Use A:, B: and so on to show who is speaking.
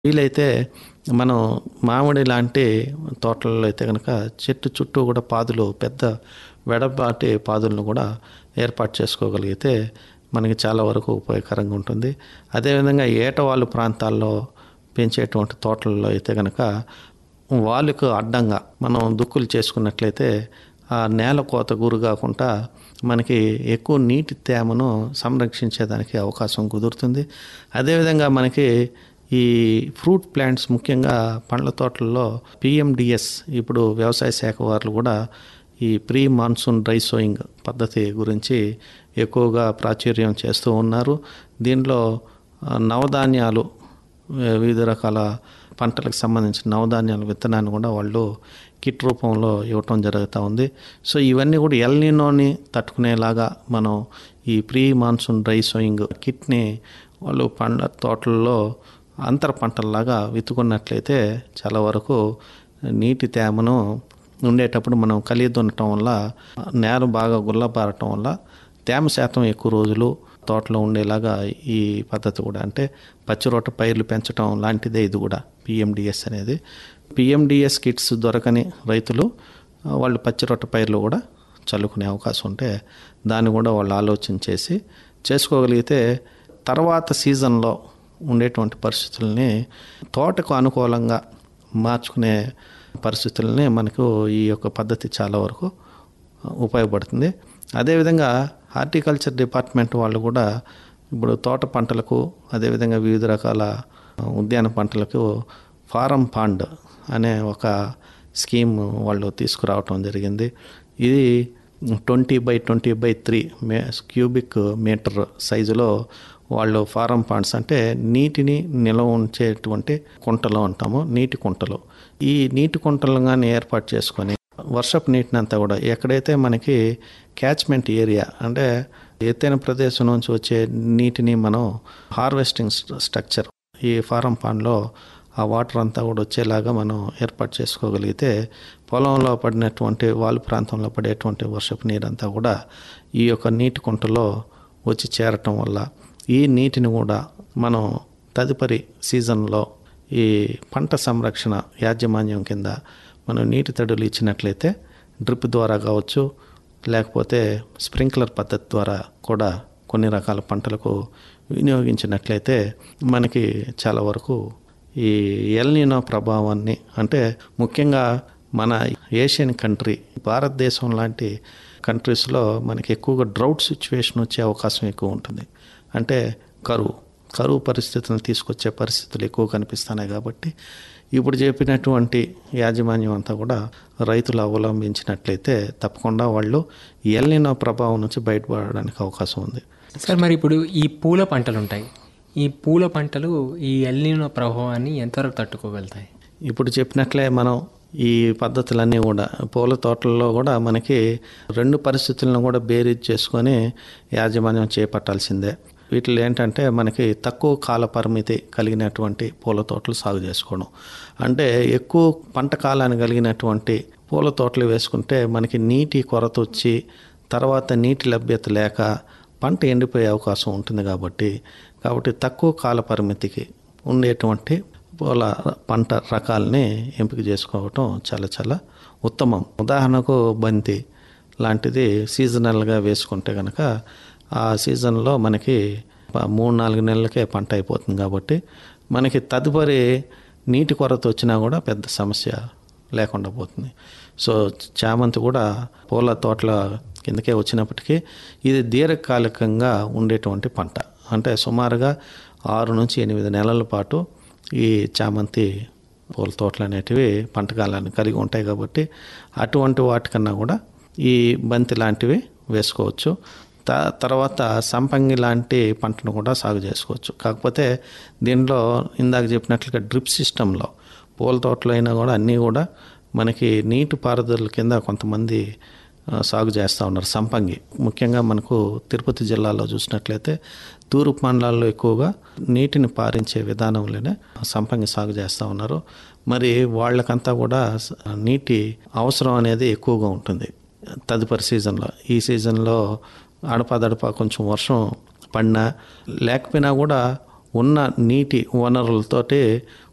A: వీలైతే మనం మామిడి లాంటి తోటలలో అయితే కనుక చెట్టు చుట్టూ కూడా పాదులు పెద్ద వెడపాటి పాదులను కూడా ఏర్పాటు చేసుకోగలిగితే మనకి చాలా వరకు ఉపయోగకరంగా ఉంటుంది అదేవిధంగా ఏటవాళ్ళు ప్రాంతాల్లో పెంచేటువంటి తోటలలో అయితే కనుక వాళ్ళకు అడ్డంగా మనం దుక్కులు చేసుకున్నట్లయితే ఆ నేల కోత గురి కాకుండా మనకి ఎక్కువ నీటి తేమను సంరక్షించేదానికి అవకాశం కుదురుతుంది అదేవిధంగా మనకి ఈ ఫ్రూట్ ప్లాంట్స్ ముఖ్యంగా పండ్ల తోటల్లో పిఎండిఎస్ ఇప్పుడు వ్యవసాయ శాఖ వారు కూడా ఈ ప్రీ మాన్సూన్ డ్రై సోయింగ్ పద్ధతి గురించి ఎక్కువగా ప్రాచుర్యం చేస్తూ ఉన్నారు దీనిలో ఆ, నవధాన్యాలు ఆ, వివిధ రకాల పంటలకు సంబంధించిన నవధాన్యాల విత్తనాన్ని కూడా వాళ్ళు కిట్ రూపంలో ఇవ్వటం జరుగుతూ ఉంది సో ఇవన్నీ కూడా ఎల్నినోని తట్టుకునేలాగా మనం ఈ ప్రీ మాన్సూన్ డ్రై సోయింగ్ కిట్ని వాళ్ళు పండ్ల తోటల్లో అంతర పంటల్లాగా విత్తుకున్నట్లయితే చాలా వరకు నీటి తేమను ఉండేటప్పుడు మనం కలిగి దున్నటం వల్ల నేల బాగా గుల్లబారటం వల్ల తేమ శాతం ఎక్కువ రోజులు తోటలో ఉండేలాగా ఈ పద్ధతి కూడా అంటే పచ్చిరొట్ట పైర్లు పెంచడం లాంటిదే ఇది కూడా పిఎండిఎస్ అనేది పిఎండిఎస్ కిట్స్ దొరకని రైతులు ఆ, వాళ్ళు పచ్చిరొట్ట పైర్లు కూడా చల్లుకునే అవకాశం ఉంటే దాన్ని కూడా వాళ్ళు ఆలోచన చేసి చేసుకోగలిగితే తర్వాత సీజన్లో ఉండేటువంటి పరిస్థితుల్ని తోటకు అనుకూలంగా మార్చుకునే పరిస్థితుల్ని మనకు ఈ యొక్క పద్ధతి చాలా వరకు ఉపయోగపడుతుంది అదేవిధంగా హార్టికల్చర్ డిపార్ట్మెంట్ వాళ్ళు కూడా ఇప్పుడు తోట పంటలకు అదేవిధంగా వివిధ రకాల ఉద్యాన పంటలకు ఫారం పాండ్ అనే ఒక స్కీమ్ వాళ్ళు తీసుకురావటం జరిగింది ఇది twenty by twenty by three మే క్యూబిక్ మీటర్ సైజులో వాళ్ళు ఫారం పాండ్స్ అంటే నీటిని నిల్వ ఉంచేటువంటి కుంటలు అంటాము నీటి కుంటలు ఈ నీటి కుంటలు కానీ ఏర్పాటు చేసుకొని వర్షపు నీటిని అంతా కూడా ఎక్కడైతే మనకి క్యాచ్మెంట్ ఏరియా అంటే ఎత్తైన ప్రదేశం నుంచి వచ్చే నీటిని మనం హార్వెస్టింగ్ స్ట్రక్చర్ ఈ ఫారం పాండ్లో ఆ వాటర్ అంతా కూడా వచ్చేలాగా మనం ఏర్పాటు చేసుకోగలిగితే పొలంలో పడినటువంటి వాలు ప్రాంతంలో పడేటువంటి వర్షపు నీరంతా కూడా ఈ యొక్క నీటి కుంటలో వచ్చి చేరటం వల్ల ఈ నీటిని కూడా మనం తదుపరి సీజన్లో ఈ పంట సంరక్షణ యాజమాన్యం కింద మనం నీటి తడులు ఇచ్చినట్లయితే డ్రిప్ ద్వారా కావచ్చు లేకపోతే స్ప్రింక్లర్ పద్ధతి ద్వారా కూడా కొన్ని రకాల పంటలకు వినియోగించినట్లయితే మనకి చాలా వరకు ఈ ఎల్నినో ప్రభావాన్ని అంటే ముఖ్యంగా మన ఏషియన్ కంట్రీ భారతదేశం లాంటి కంట్రీస్లో మనకి ఎక్కువగా డ్రౌట్ సిచ్యువేషన్ వచ్చే అవకాశం ఎక్కువ ఉంటుంది అంటే కరువు కరువు పరిస్థితులను తీసుకొచ్చే పరిస్థితులు ఎక్కువ కనిపిస్తున్నాయి కాబట్టి ఇప్పుడు చెప్పినటువంటి యాజమాన్యం అంతా కూడా రైతులు అవలంబించినట్లయితే తప్పకుండా వాళ్ళు ఎల్నినో ప్రభావం నుంచి బయటపడడానికి అవకాశం ఉంది
B: సార్ మరి ఇప్పుడు ఈ పూల పంటలు ఉంటాయి ఈ పూల పంటలు ఈ ఎల్నినో ప్రభావాన్ని ఎంతవరకు తట్టుకోగలుగుతాయి
A: ఇప్పుడు చెప్పినట్లే మనం ఈ పద్ధతులన్నీ కూడా పూల తోటల్లో కూడా మనకి రెండు పరిస్థితులను కూడా బేరీజ్ చేసుకొని యాజమాన్యం చేపట్టాల్సిందే వీటిలో ఏంటంటే మనకి తక్కువ కాల పరిమితి కలిగినటువంటి పూల తోటలు సాగు చేసుకోవడం అంటే ఎక్కువ పంట కాలాన్ని కలిగినటువంటి పూల తోటలు వేసుకుంటే మనకి నీటి కొరత వచ్చి తర్వాత నీటి లభ్యత లేక పంట ఎండిపోయే అవకాశం ఉంటుంది కాబట్టి కాబట్టి తక్కువ కాల పరిమితికి ఉండేటువంటి పూల పంట రకాలని ఎంపిక చేసుకోవటం చాలా చాలా ఉత్తమం ఉదాహరణకు బంతి లాంటిది సీజనల్గా వేసుకుంటే కనుక ఆ సీజన్లో మనకి ప- మూడు నాలుగు నెలలకే పంట అయిపోతుంది కాబట్టి మనకి తదుపరి నీటి కొరత వచ్చినా కూడా పెద్ద సమస్య లేకుండా పోతుంది సో చామంతి కూడా పూల తోటల కిందకే వచ్చినప్పటికీ ఇది దీర్ఘకాలికంగా ఉండేటువంటి పంట అంటే సుమారుగా ఆరు నుంచి ఎనిమిది నెలల పాటు ఈ చామంతి పూల తోటలు అనేటివి పంటకాలాన్ని కలిగి ఉంటాయి కాబట్టి అటువంటి వాటికన్నా కూడా ఈ బంతి లాంటివి వేసుకోవచ్చు త తర్వాత సంపంగి లాంటి పంటను కూడా సాగు చేసుకోవచ్చు కాకపోతే దీనిలో ఇందాక చెప్పినట్లుగా డ్రిప్ సిస్టంలో పూల తోటలో అయినా కూడా అన్నీ కూడా మనకి నీటి పారుదల కింద కొంతమంది ఆ, సాగు చేస్తూ ఉన్నారు సంపంగి ముఖ్యంగా మనకు తిరుపతి జిల్లాలో చూసినట్లయితే తూర్పు మండలాల్లో ఎక్కువగా నీటిని పారించే విధానంలోనే సంపంగి సాగు చేస్తూ ఉన్నారు మరి వాళ్ళకంతా కూడా స- నీటి అవసరం అనేది ఎక్కువగా ఉంటుంది తదుపరి సీజన్లో ఈ సీజన్లో అడపాదడపా కొంచెం వర్షం పడినా లేకపోయినా కూడా ఉన్న నీటి వనరులతోటి